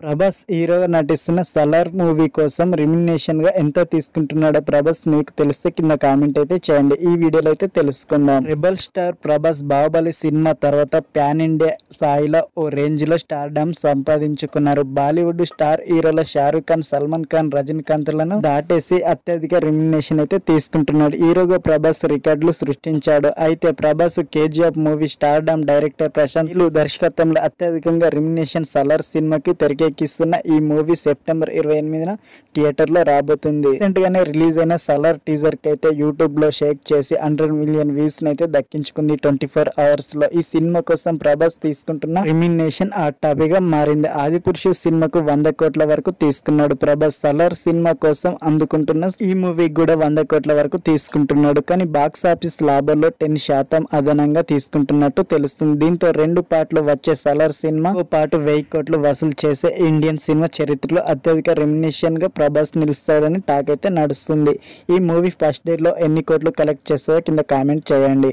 ప్రభాస్ హీరోగా నటిస్తున్న సలార్ మూవీ కోసం రెమ్యునేషన్ గా ఎంత తీసుకుంటున్నాడో ప్రభాస్ మీకు తెలిస్తే కింద కామెంట్ అయితే చేయండి ఈ వీడియోలో అయితే తెలుసుకుందాం రెబల్ స్టార్ ప్రభాస్ బాహుబలి సినిమా తర్వాత ప్యాన్ ఇండియా స్థాయిలో ఓ రేంజ్ లో స్టార్ డమ్ సంపాదించుకున్నారు బాలీవుడ్ స్టార్ హీరోల షారూక్ ఖాన్ సల్మాన్ ఖాన్ రజనీకాంత్ లను దాటేసి అత్యధిక రెమ్యునేషన్ అయితే తీసుకుంటున్నాడు హీరోగా ప్రభాస్ రికార్డులు సృష్టించాడు అయితే Prabhas KGF movie stardom director Prashanth Neel దర్శకత్వంలో అత్యధికంగా రెమ్యునేషన్ సలార్ సినిమాకి తెరకెక్కిస్తున్న ఈ మూవీ సెప్టెంబర్ ఇరవై ఎనిమిదిన థియేటర్ లో రాబోతుంది రీసెంట్ గానే రిలీజ్ అయిన సలార్ టీజర్ కి అయితే యూట్యూబ్ లో షేక్ చేసి హండ్రెడ్ మిలియన్ వ్యూస్ అయితే దక్కించుకుంది ట్వంటీ ఫోర్ అవర్స్ లో ఈ సినిమా కోసం ప్రభాస్ తీసుకుంటున్న రెమ్యునేషన్ ఆ టాపిక్ గా మారింది ఆది పురుషు సినిమాకు వంద కోట్ల వరకు తీసుకున్నాడు ప్రభాస్ సలార్ సినిమా కోసం అందుకుంటున్న ఈ మూవీ కూడా వంద కోట్ల వరకు తీసుకుంటున్నాడు కానీ బాక్స్ ఆఫీస్ లాభంలో టెన్ శాతం అదనంగా తీసుకుంటున్నట్టు తెలుస్తుంది దీంతో రెండు పాటలు వచ్చే సలార్ సినిమా ఓ పాటు వెయ్యి కోట్లు వసూలు చేసే ఇండియన్ సినిమా చరిత్రలో అత్యధిక రెమ్యునేషన్ గా ప్రభాస్ నిలుస్తాడని టాక్ అయితే నడుస్తుంది ఈ మూవీ ఫస్ట్ డే లో ఎన్ని కోట్లు కలెక్ట్ చేస్తుందో కింద కామెంట్ చేయండి